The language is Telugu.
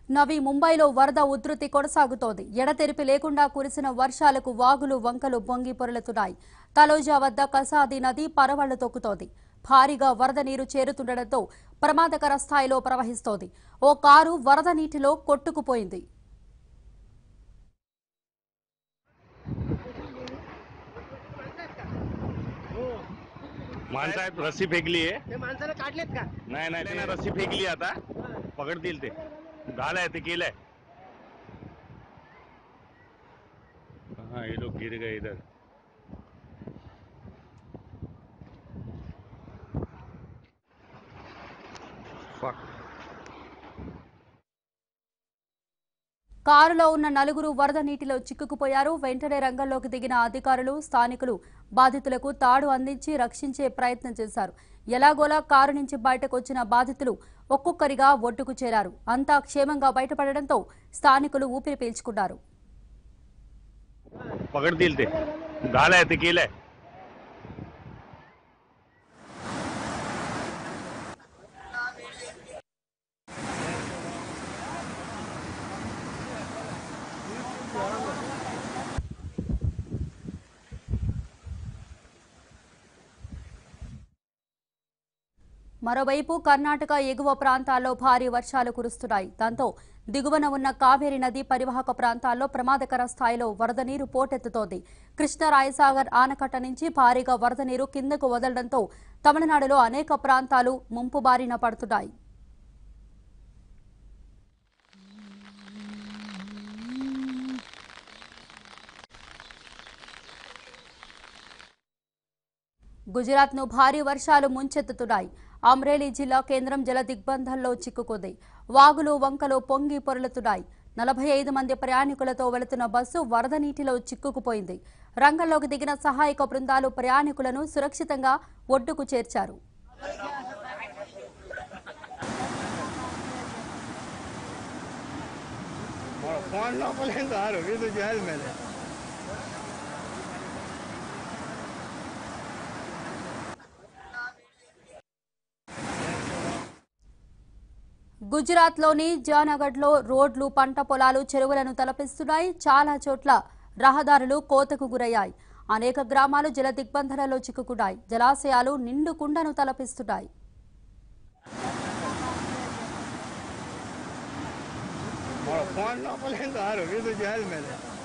నవి ముంబైలో వరద ఉధృతి కొనసాగుతోంది ఎడతెరిపి లేకుండా కురిసిన వర్షాలకు వాగులు వంకలు పొంగి పొరలుతున్నాయి తలోజా వద్ద కసాది నది పరవళ్లు తొక్కుతోంది భారీగా వరద నీరు చేరుతుండటంతో ప్రమాదకర స్థాయిలో ప్రవహిస్తోంది ఓ కారు వరద నీటిలో కొట్టుకుపోయింది माणसाहेब रस्सी फेकली आहे ते माणसाला काढलेत का नाही नाही त्याने रस्सी फेकली आता पकडतील ते झालंय ते केलंय हाँ ये लोग गिर गए इधर Fuck. కారులో ఉన్న నలుగురు వరద నీటిలో చిక్కుకుపోయారు వెంటనే రంగంలోకి దిగిన అధికారులు స్థానికులు బాధితులకు తాడు అందించి రక్షించే ప్రయత్నం చేశారు ఎలాగోలా కారు నుంచి బయటకు వచ్చిన బాధితులు ఒక్కొక్కరిగా ఒడ్డుకు చేరారు అంతా క్షేమంగా బయటపడడంతో స్థానికులు ఊపిరి పీల్చుకున్నారు पकडतील ते झालंय ते केलंय మరోవైపు కర్ణాటక ఎగువ ప్రాంతాల్లో భారీ వర్షాలు కురుస్తున్నాయి దాంతో దిగువన ఉన్న కావేరి నది పరివాహక ప్రాంతాల్లో ప్రమాదకర స్థాయిలో వరద నీరు పోటెత్తుతోంది కృష్ణరాయసాగర్ ఆనకట్ట నుంచి భారీగా వరద నీరు కిందకు వదలడంతో తమిళనాడులో అనేక ప్రాంతాలు ముంపు బారిన పడుతున్నాయి గుజరాత్ను భారీ వర్షాలు ముంచెత్తుతున్నాయి అమ్రేలీ జిల్లా కేంద్రం జల దిగ్బంధంలో చిక్కుకుంది వాగులు వంకలు పొంగి పొరలుతున్నాయి నలభై ఐదు మంది ప్రయాణికులతో వెళుతున్న బస్సు వరద నీటిలో చిక్కుకుపోయింది రంగంలోకి దిగిన సహాయక బృందాలు ప్రయాణికులను సురక్షితంగా ఒడ్డుకు చేర్చారు ఫోన్ లోపలే సారు ఇది చేయాలి ಮೇಲೆ గుజరాత్లోని జానగఢ్లో రోడ్లు పంట పొలాలు చెరువులను తలపిస్తున్నాయి చాలా చోట్ల రహదారులు కోతకు గురయ్యాయి అనేక గ్రామాలు జల దిగ్బంధనలో చిక్కుకున్నాయి జలాశయాలు నిండు కుండను తలపిస్తున్నాయి ఫోన్ లోపలే సారు ఇది చేయాలి ಮೇಲೆ